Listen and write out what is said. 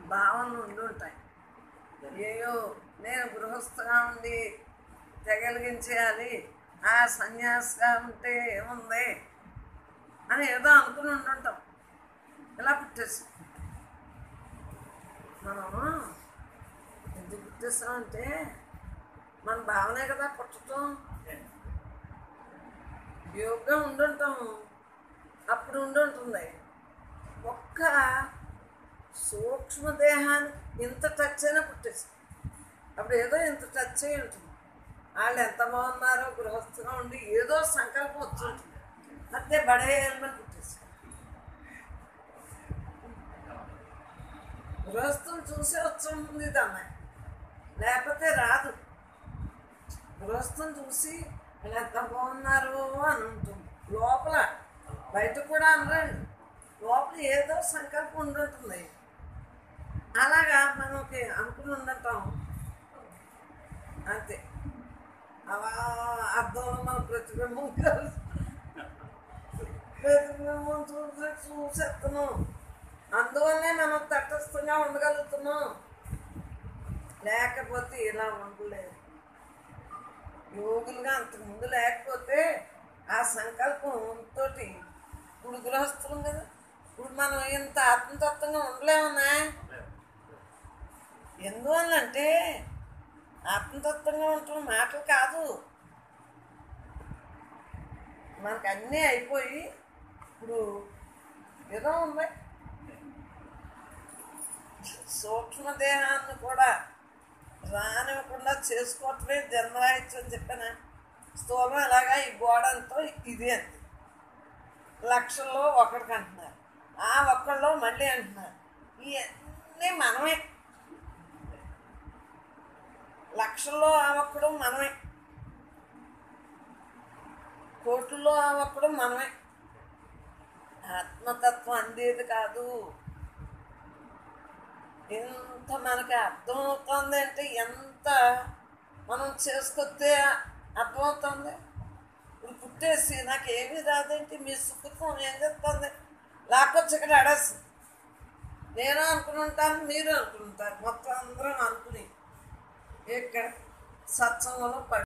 భావనలు ఉండి ఉంటాయి ఏయో నేను గృహస్థగా ఉండి తెగలిగించేయాలి ఆ సన్యాసిగా ఉంటే ఏముంది అని ఏదో అనుకుని ఉండుంటాం ఇలా పుట్టేసి మనం ఎందుకు పుట్టేస్తామంటే మన భావనే కదా పుట్టడం యోగ్గా ఉండుంటాం అప్పుడు ఉండుంటుంది ఒక్క సూక్ష్మదేహాన్ని ఇంత టచ్ అయినా పుట్టేసి అప్పుడు ఏదో ఇంత టచ్ అయి ఉంటుంది వాళ్ళు ఎంత బాగున్నారో గృహస్థుగా ఉండి ఏదో సంకల్పం వచ్చి ఉంటుంది అంతే బడేయాలని పుట్టేసి గృహస్థులు చూసే వచ్చి ఇది అమ్మాయి లేకపోతే రాదు గృహస్థుని చూసి వీళ్ళు ఎంత బాగున్నారు అని ఉంటుంది లోపల బయట కూడా అనరండి లోపల ఏదో సంకల్పం ఉండుంటుంది అలాగా మనకి అనుకుని ఉండటం అంతే అలా అర్థంలో మన ప్రతిబింబం కలిసి ప్రతిబింబం చూసి చూసేస్తున్నాం అందువల్లే మనం తటస్థంగా ఉండగలుగుతున్నాం లేకపోతే ఇలా ఉండలేదు యోగులుగా అంతకుముందు లేకపోతే ఆ సంకల్పంతో ఇప్పుడు గృహస్థులం కదా ఇప్పుడు మనం ఇంత ఆత్మతత్వంగా ఉండలేమన్నా ఎందువల్లంటే ఆత్మతత్వంగా ఉంటున్న మాటలు కాదు మనకు అన్నీ అయిపోయి ఇప్పుడు ఏదో ఉన్నాయి సూక్ష్మదేహాన్ని కూడా రానివ్వకుండా చేసుకోవటమే జన్మరాహిత్యం అని చెప్పాను స్థూలం ఎలాగా ఈ గోడ అంతా ఇది అంతే లక్షల్లో ఒకడికి అంటున్నారు ఆ ఒక్కళ్ళలో మళ్ళీ అంటున్నారు ఇవన్నీ మనమే లక్షల్లో ఆ ఒక్కడు మనమే కోట్లలో ఆ ఒక్కడు మనమే ఆత్మతత్వం అందేది కాదు ఎంత మనకి అర్థమవుతుంది అంటే ఎంత మనం చేసుకొస్తే అర్థమవుతుంది ఇప్పుడు పుట్టేసి నాకు ఏమీ రాదేంటి మీ సుఖం ఏం చెప్తుంది లాక్కొచ్చి ఇక్కడ అడేస్తుంది నేను అనుకుని ఉంటాను మీరు అనుకుని ఉంటారు మొత్తం అందరం అనుకుని ఇక్కడ సత్సంగంలో పడి